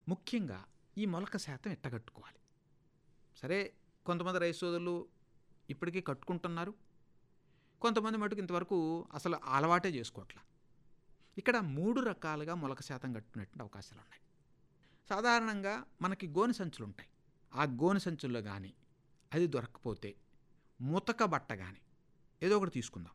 ముఖ్యంగా ఈ మొలక శాతం ఎట్టగట్టుకోవాలి సరే కొంతమంది రైతు సోదరులు ఇప్పటికీ కట్టుకుంటున్నారు కొంతమంది మటుకు ఇంతవరకు అసలు అలవాటే చేసుకోవట్లా ఇక్కడ మూడు రకాలుగా మొలక శాతం కట్టుకునేటువంటి అవకాశాలు ఉన్నాయి సాధారణంగా మనకి గోనె సంచులు ఉంటాయి ఆ గోనె సంచుల్లో కానీ అది దొరకకపోతే ముతక బట్ట కానీ ఏదో ఒకటి తీసుకుందాం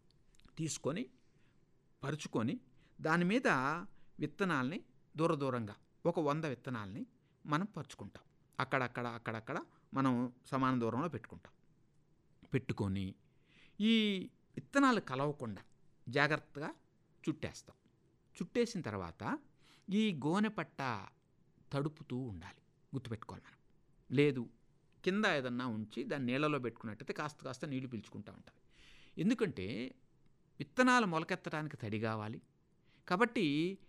తీసుకొని పరుచుకొని దాని మీద విత్తనాల్ని దూర దూరంగా ఒక వంద విత్తనాల్ని మనం పరుచుకుంటాం అక్కడక్కడ అక్కడక్కడ మనం సమాన దూరంలో పెట్టుకుంటాం పెట్టుకొని ఈ విత్తనాలు కలవకుండా జాగ్రత్తగా చుట్టేస్తాం చుట్టేసిన తర్వాత ఈ గోనె పట్ట తడుపుతూ ఉండాలి గుర్తుపెట్టుకోవాలి మనం లేదు కింద ఏదన్నా ఉంచి దాన్ని నీళ్ళలో పెట్టుకున్నట్టయితే కాస్త కాస్త నీళ్లు పీల్చుకుంటూ ఉంటుంది ఎందుకంటే విత్తనాలు మొలకెత్తడానికి తడి కావాలి కాబట్టి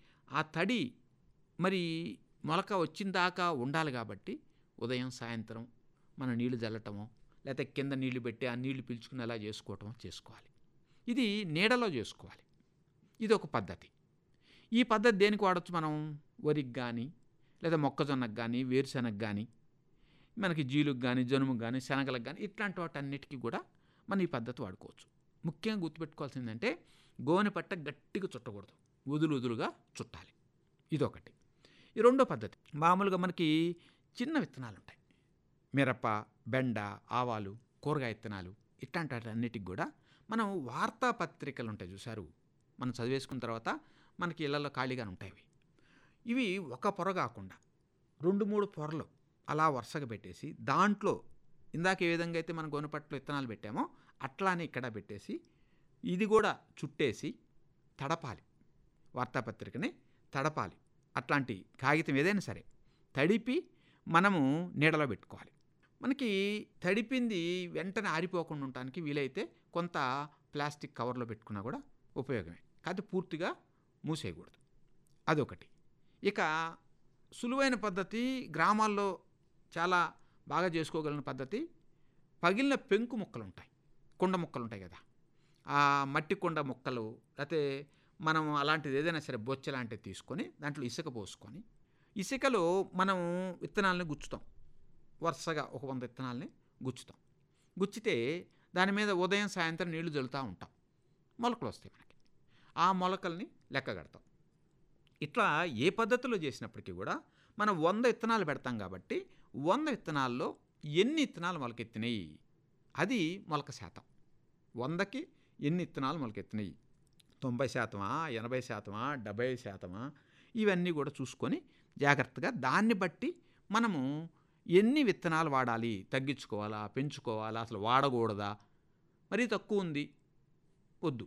ఆ తడి మరి మొలక వచ్చిన దాకా ఉండాలి కాబట్టి ఉదయం సాయంత్రం మనం నీళ్లు చల్లటమో లేకపోతే కింద నీళ్లు పెట్టి ఆ నీళ్లు పీల్చుకునేలా చేసుకోవటం చేసుకోవాలి ఇది నీడలో చేసుకోవాలి ఇది ఒక పద్ధతి ఈ పద్ధతి దేనికి వాడచ్చు మనం వరికి కానీ లేదా మొక్కజొన్నకు కానీ వేరుశెనగకు కానీ మనకి జీలుకు కానీ జనుముకు కానీ శనగలకు కానీ ఇట్లాంటి వాటన్నిటికీ కూడా మనం ఈ పద్ధతి వాడుకోవచ్చు ముఖ్యంగా గుర్తుపెట్టుకోవాల్సిందంటే గోనె పట్ట గట్టిగా చుట్టకూడదు వదులు వదులుగా చుట్టాలి ఇదొకటి ఈ రెండో పద్ధతి మామూలుగా మనకి చిన్న విత్తనాలు ఉంటాయి మిరప బెండ ఆవాలు కూరగాయ విత్తనాలు ఇట్లాంటి వాటన్నిటికి కూడా మనం వార్తాపత్రికలు ఉంటాయి చూసారు మనం చదివేసుకున్న తర్వాత మనకి ఇళ్లలో ఖాళీగానే ఉంటాయి ఇవి ఇవి ఒక పొర కాకుండా రెండు మూడు పొరలు అలా వరుసగా పెట్టేసి దాంట్లో ఇందాక ఏ విధంగా అయితే మనం గోనెపట్లో విత్తనాలు పెట్టామో అట్లానే ఇక్కడ పెట్టేసి ఇది కూడా చుట్టేసి తడపాలి వార్తాపత్రికని తడపాలి అట్లాంటి కాగితం ఏదైనా సరే తడిపి మనము నీడలో పెట్టుకోవాలి మనకి తడిపింది వెంటనే ఆరిపోకుండా ఉండటానికి వీలైతే కొంత ప్లాస్టిక్ కవర్లో పెట్టుకున్నా కూడా ఉపయోగమే కాకపోతే పూర్తిగా మూసేయకూడదు అదొకటి ఇక సులువైన పద్ధతి గ్రామాల్లో చాలా బాగా చేసుకోగలిగిన పద్ధతి పగిలిన పెంకు ముక్కలు ఉంటాయి కుండ ముక్కలు ఉంటాయి కదా ఆ మట్టి కుండ ముక్కలు లేకపోతే మనం అలాంటిది ఏదైనా సరే బొచ్చ లాంటిది తీసుకొని దాంట్లో ఇసుక పోసుకొని ఇసుకలో మనం విత్తనాలని గుచ్చుతాం వరుసగా ఒక వంద విత్తనాలని గుచ్చుతాం గుచ్చితే దాని మీద ఉదయం సాయంత్రం నీళ్లు జల్లుతూ ఉంటాం మొలకలు వస్తాయి మనకి ఆ మొలకల్ని లెక్క కడతాం ఇట్లా ఏ పద్ధతిలో చేసినప్పటికీ కూడా మనం వంద విత్తనాలు పెడతాం కాబట్టి వంద విత్తనాల్లో ఎన్ని విత్తనాలు మొలకెత్తినాయి అది మొలక శాతం వందకి ఎన్ని విత్తనాలు మొలకెత్తినాయి తొంభై శాతమా ఎనభై శాతమా డెబ్బై శాతమా ఇవన్నీ కూడా చూసుకొని జాగ్రత్తగా దాన్ని బట్టి మనము ఎన్ని విత్తనాలు వాడాలి తగ్గించుకోవాలా పెంచుకోవాలా అసలు వాడకూడదా మరీ తక్కువ ఉంది వద్దు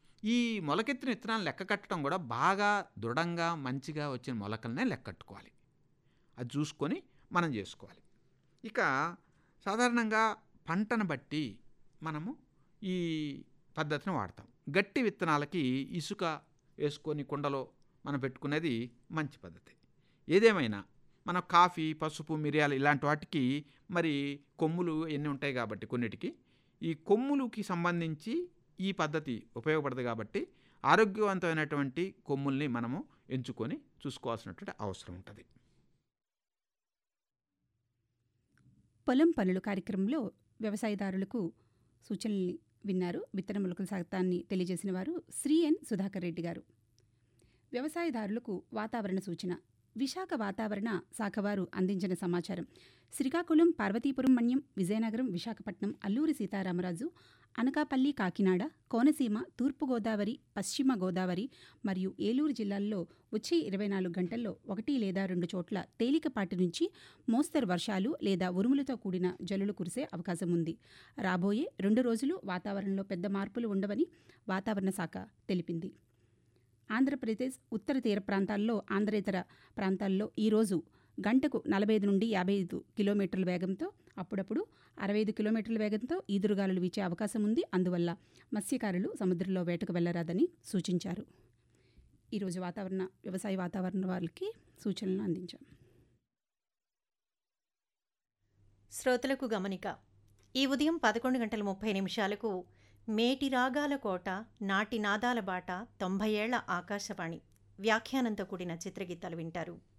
ఈ మొలకెత్తిన విత్తనాలు లెక్క కట్టడం కూడా బాగా దృఢంగా మంచిగా వచ్చిన మొలకలనే లెక్క కట్టుకోవాలి అది చూసుకొని మనం చేసుకోవాలి ఇక సాధారణంగా పంటను బట్టి మనము ఈ పద్ధతిని వాడతాం గట్టి విత్తనాలకి ఇసుక వేసుకొని కుండలో మనం పెట్టుకునేది మంచి పద్ధతి ఏదేమైనా మన కాఫీ పసుపు మిరియాలు ఇలాంటి వాటికి మరి కొమ్ములు ఎన్ని ఉంటాయి కాబట్టి కొన్నిటికి ఈ కొమ్ములకి సంబంధించి ఈ పద్ధతి ఉపయోగపడదు కాబట్టి ఆరోగ్యవంతమైనటువంటి కొమ్ముల్ని మనము ఎంచుకొని చూసుకోవాల్సినటువంటి అవసరం ఉంటుంది పొలం పనులు కార్యక్రమంలో వ్యవసాయదారులకు సూచనల్ని విన్నారు విత్తన మొలకల శాతాన్ని తెలియజేసిన వారు శ్రీ ఎన్ సుధాకర్ రెడ్డి గారు వ్యవసాయదారులకు వాతావరణ సూచన విశాఖ వాతావరణ శాఖవారు అందించిన సమాచారం శ్రీకాకుళం పార్వతీపురం మన్యం విజయనగరం విశాఖపట్నం అల్లూరి సీతారామరాజు అనకాపల్లి కాకినాడ కోనసీమ తూర్పుగోదావరి పశ్చిమ గోదావరి మరియు ఏలూరు జిల్లాల్లో వచ్చే ఇరవై నాలుగు గంటల్లో ఒకటి లేదా రెండు చోట్ల తేలికపాటి నుంచి మోస్తరు వర్షాలు లేదా ఉరుములతో కూడిన జల్లులు కురిసే అవకాశం ఉంది రాబోయే రెండు రోజులు వాతావరణంలో పెద్ద మార్పులు ఉండవని వాతావరణ శాఖ తెలిపింది ఆంధ్రప్రదేశ్ ఉత్తర తీర ప్రాంతాల్లో ఆంధ్రేతర ప్రాంతాల్లో ఈరోజు గంటకు నలభై ఐదు నుండి యాభై ఐదు కిలోమీటర్ల వేగంతో అప్పుడప్పుడు అరవై ఐదు కిలోమీటర్ల వేగంతో ఈదురుగాలులు వీచే అవకాశం ఉంది అందువల్ల మత్స్యకారులు సముద్రంలో వేటకు వెళ్లరాదని సూచించారు ఈరోజు వాతావరణ వ్యవసాయ వాతావరణ వాళ్ళకి సూచనలు అందించాం శ్రోతలకు గమనిక ఈ ఉదయం పదకొండు గంటల ముప్పై నిమిషాలకు మేటి రాగాల కోట నాటి నాదాల బాట తొంభై ఏళ్ల ఆకాశవాణి వ్యాఖ్యానంతో కూడిన చిత్రగీతాలు వింటారు